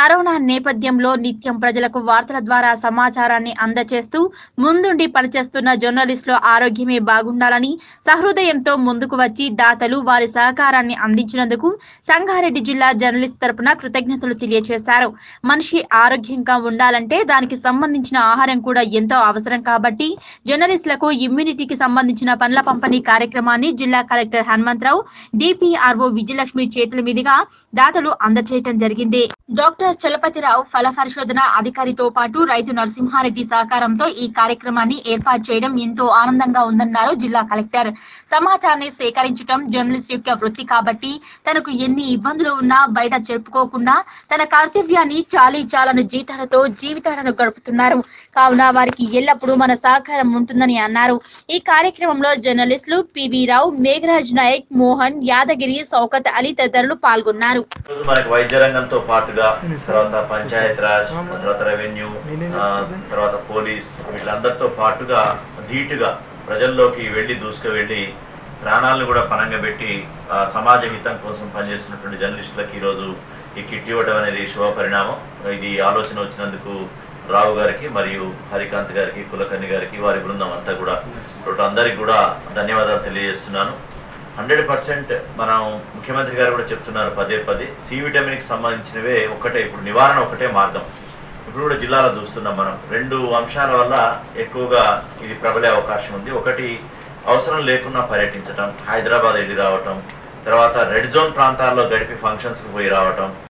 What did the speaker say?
corona నేపథ్యంలో నిత్యం ప్రజలకు వార్తల ద్వారా సమాచారాన్ని అందచేస్తూ ముందుండి పనిచేస్తున్న జర్నలిస్టుల ఆరోగ్యమే బాగుండాలని సహృదయంతో ముందుకు వచ్చి దాతలు వారి సహకారాన్ని అందించినందుకు సంగారెడ్డి జిల్లా జర్నలిస్ట్ తరపున కృతజ్ఞతలు తెలియజేశారు మనిషి ఆరోగ్యంగా ఉండాలంటే దానికి సంబంధించిన ఆహారం కూడా ఎంతో అవసరం కాబట్టి జర్నలిస్టులకు ఇమ్యూనిటీకి సంబంధించిన పండ్ల పంపిణీ కార్యక్రమాన్ని జిల్లా కలెక్టర్ హనుమంతరావు డిపిఆర్ఓ విజయలక్ష్మి చేతుల మీదుగా దాతలు అందజేయటం జరిగింది డాక్టర్ చలపతిరావు ఫల పరిశోధన అధికారితో పాటు రైతు నరసింహారెడ్డి సహకారంతో ఈ కార్యక్రమాన్ని ఏర్పాటు చేయడం ఎంతో ఆనందంగా ఉందన్నారు జిల్లా కలెక్టర్ సమాచారాన్ని సేకరించడం జర్నలిస్ట్ యొక్క వృత్తి కాబట్టి తనకు ఎన్ని ఇబ్బందులు ఉన్నా బయట చెప్పుకోకుండా తన కర్తవ్యాన్ని చాలీ చాలని జీతాలతో జీవితాలను గడుపుతున్నారు కావున వారికి ఎల్లప్పుడూ మన సహకారం ఉంటుందని అన్నారు ఈ కార్యక్రమంలో జర్నలిస్టులు పివి రావు మేఘరాజ్ నాయక్ మోహన్ యాదగిరి సౌకత్ అలీ తదితరులు పాల్గొన్నారు ఈరోజు మనకి వైద్య రంగంతో పాటుగా తర్వాత పంచాయత్ రాజ్ తర్వాత రెవెన్యూ ఆ, తర్వాత పోలీస్ వీళ్ళందరితో పాటుగా ధీటుగా ప్రజల్లోకి వెళ్ళి దూసుకు వెళ్ళి ప్రాణాలను కూడా పణంగా పెట్టి ఆ, సమాజ హితం కోసం పనిచేస్తున్నటువంటి జర్నలిస్టులకు ఈరోజు ఈ కిట్ ఇవ్వడం అనేది శుభ పరిణామం ఇది ఆలోచన వచ్చినందుకు రావు గారికి మరియు హరికాంత్ గారికి కులకర్ణి గారికి వారి బృందం అంతా కూడా టోటల్ అందరికి కూడా ధన్యవాదాలు తెలియజేస్తున్నాను హండ్రెడ్ పర్సెంట్ మనం ముఖ్యమంత్రి గారు కూడా చెప్తున్నారు పదే పదే సి విటమిన్కి సంబంధించినవే ఒకటే ఇప్పుడు నివారణ ఒకటే మార్గం ఇప్పుడు కూడా జిల్లాలో చూస్తున్నాం మనం రెండు అంశాల వల్ల ఎక్కువగా ఇది ప్రబలే అవకాశం ఉంది ఒకటి అవసరం లేకుండా పర్యటించటం హైదరాబాద్ వెళ్ళి రావటం తర్వాత రెడ్ జోన్ ప్రాంతాల్లో గడిపి ఫంక్షన్స్కి పోయి రావటం